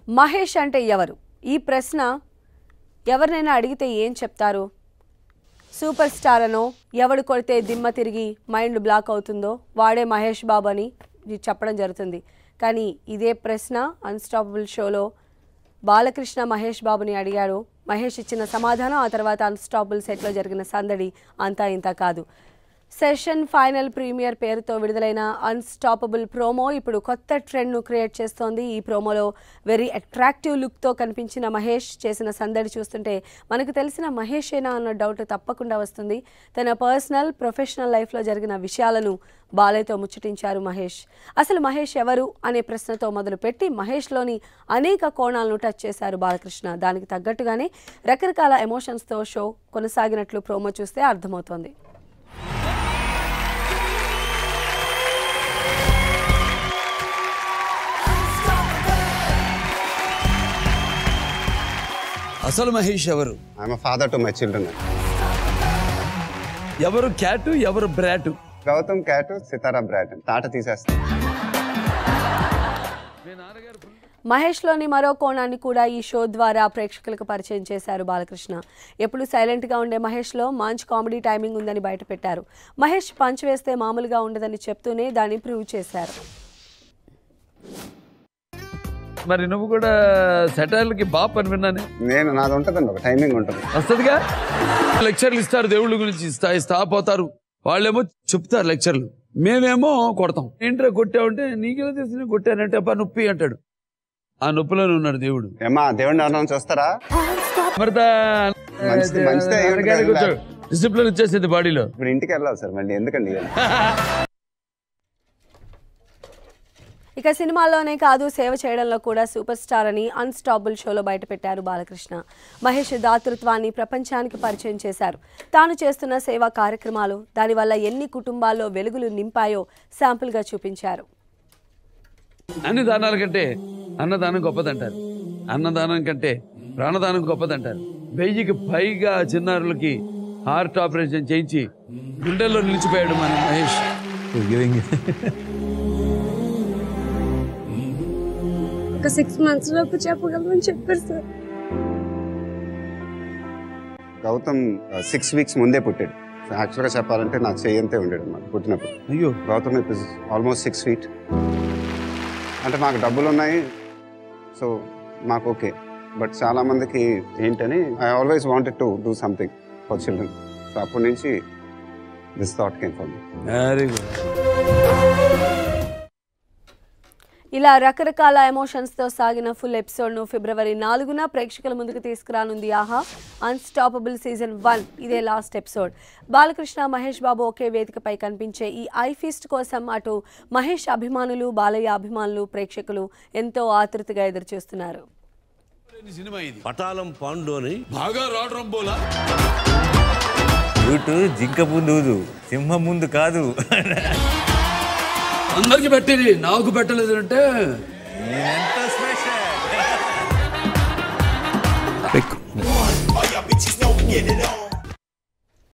మహేష్ అంటే ఎవరు ఈ ప్రశ్న ఎవరినైనా అడిగితే ఏం చెప్తారు సూపర్ స్టార్ అనో ఎవడు కొడితే దిమ్మ తిరిగి మైండ్ బ్లాక్ అవుతుందో వాడే మహేష్ బాబు అని ఇది చెప్పడం జరుగుతుంది కానీ ఇదే ప్రశ్న అన్స్టాపబుల్ షోలో బాలకృష్ణ మహేష్ బాబుని అడిగాడు మహేష్ ఇచ్చిన సమాధానం ఆ తర్వాత అన్స్టాపబుల్ సెట్లో జరిగిన సందడి అంతా ఇంత కాదు సెషన్ ఫైనల్ ప్రీమియర్ పేరుతో విడుదలైన అన్స్టాపబుల్ ప్రోమో ఇప్పుడు కొత్త ట్రెండ్ను క్రియేట్ చేస్తోంది ఈ ప్రోమోలో వెరీ అట్రాక్టివ్ లుక్తో కనిపించిన మహేష్ చేసిన సందడి చూస్తుంటే మనకు తెలిసిన మహేషేనా అన్న డౌట్ తప్పకుండా వస్తుంది తన పర్సనల్ ప్రొఫెషనల్ లైఫ్లో జరిగిన విషయాలను బాలయ్యతో ముచ్చటించారు మహేష్ అసలు మహేష్ ఎవరు అనే ప్రశ్నతో మొదలుపెట్టి మహేష్లోని అనేక కోణాలను టచ్ చేశారు బాలకృష్ణ దానికి తగ్గట్టుగానే రకరకాల ఎమోషన్స్తో షో కొనసాగినట్లు ప్రోమో చూస్తే అర్థమవుతోంది అసలు మహేష్ ఎవరు I'm father to my children ఎవరు క్యాటు ఎవరు brat Gautam cat Sitara brat తాట తీసేస్తాం మహేష్లోని మరో కోణాన్ని కూడా ఈ షో ద్వారా ప్రేక్షకులకు పరిచయం చేశారు బాలకృష్ణ ఎప్పుడు సైలెంట్గా ఉండే మహేష్లో మంచి కామెడీ టైమింగ్ ఉందని బయటపెట్టారు మహేష్ పంచ్ వేస్తే మామూలుగా ఉండదని చెప్తూనే దాన్ని ప్రూవ్ చేశారు మరి నువ్వు కూడా సెటైర్లకి బాప్ అని విన్నానే నేను నాది ఉంటుందండి ఒక టైమింగ్ ఉంటుంది వస్తుందిగా లెక్చర్లు ఇస్తారు దేవుళ్ళ గురించి ఇస్తా ఇస్తా పోతారు వాళ్ళేమో చెప్తారు లెక్చర్లు మేమేమో కొడతాం ఏంట్రా కొట్టావంటే నీకెలా తెలిసి నేను కొట్టానంటే అబ్బా నొప్పి అంటాడు ఆ నొప్పిలోనే ఉన్నాడు దేవుడు ఏమా దేవుడిని ఎవరైనా చూస్తారా మరి మంచిది- మంచిదే ఏం లేదు. డిసిప్లిన్ వచ్చేసింది బాడీలో ఇప్పుడు ఇంటికి వెళ్ళాలి సార్ మళ్ళీ ఎందుకండి ఇవన్నీ? ఇక సినిమాల్లోనే కాదు సేవ చేయడంలో కూడా సూపర్ స్టార్ అని అన్స్టాపుల్ షోలో బయటపెట్టారు బాలకృష్ణ మహేష్ దాతృత్వాన్ని ప్రపంచానికి పరిచయం చేశారు తాను చేస్తున్న సేవా కార్యక్రమాలు దానివల్ల ఎన్ని కుటుంబాల్లో వెలుగులు నింపాయో శాంపుల్గా చూపించారు అన్ని దానాల కంటే అన్నదానం గొప్పదంటారు అన్నదానం కంటే ప్రాణదానం గొప్పదంటారు వెయ్యికి పైగా చిన్నారులకి హార్ట్ ఆపరేషన్ చేయించి గుండెల్లో నిలిచిపోయాడు మన మహేష్ ఒక సిక్స్ మంత్స్ లోపు చెప్పగలమని చెప్పారు సార్ గౌతమ్ సిక్స్ వీక్స్ ముందే పుట్టాడు యాక్చువల్గా చెప్పాలంటే నా చేయంతే ఉండేది అనమాట పుట్టినప్పుడు అయ్యో Gautam it is almost six feet అంటే మాకు డబ్బులు ఉన్నాయి సో మాకు ఓకే బట్ చాలా మందికి ఏంటని I always wanted to do something for children so అప్పటి నుంచి this thought came for me very good ఇలా రకరకాల ఎమోషన్స్తో సాగిన ఫుల్ ఎపిసోడ్ను ఫిబ్రవరి నాలుగున ప్రేక్షకుల ముందుకు తీసుకురానుంది ఆహా అన్స్టాపబుల్ సీజన్ వన్ ఇదే లాస్ట్ ఎపిసోడ్ బాలకృష్ణ మహేష్ బాబు ఒకే వేదికపై కనిపించే ఈ ఐ ఫీస్ట్ కోసం అటు మహేష్ అభిమానులు బాలయ్య అభిమానులు ప్రేక్షకులు ఎంతో ఆతృతగా ఎదురుచూస్తున్నారు సినిమా ఇది పటాలం పాండు అని బాగా రావడం పోలా రూటు జింక ముందు ఊదు, సింహం ముందు కాదు అందరికి పెట్టేది నాకు పెట్టలేదు అంటే నేనెంత special All y'all bitches don't get it on.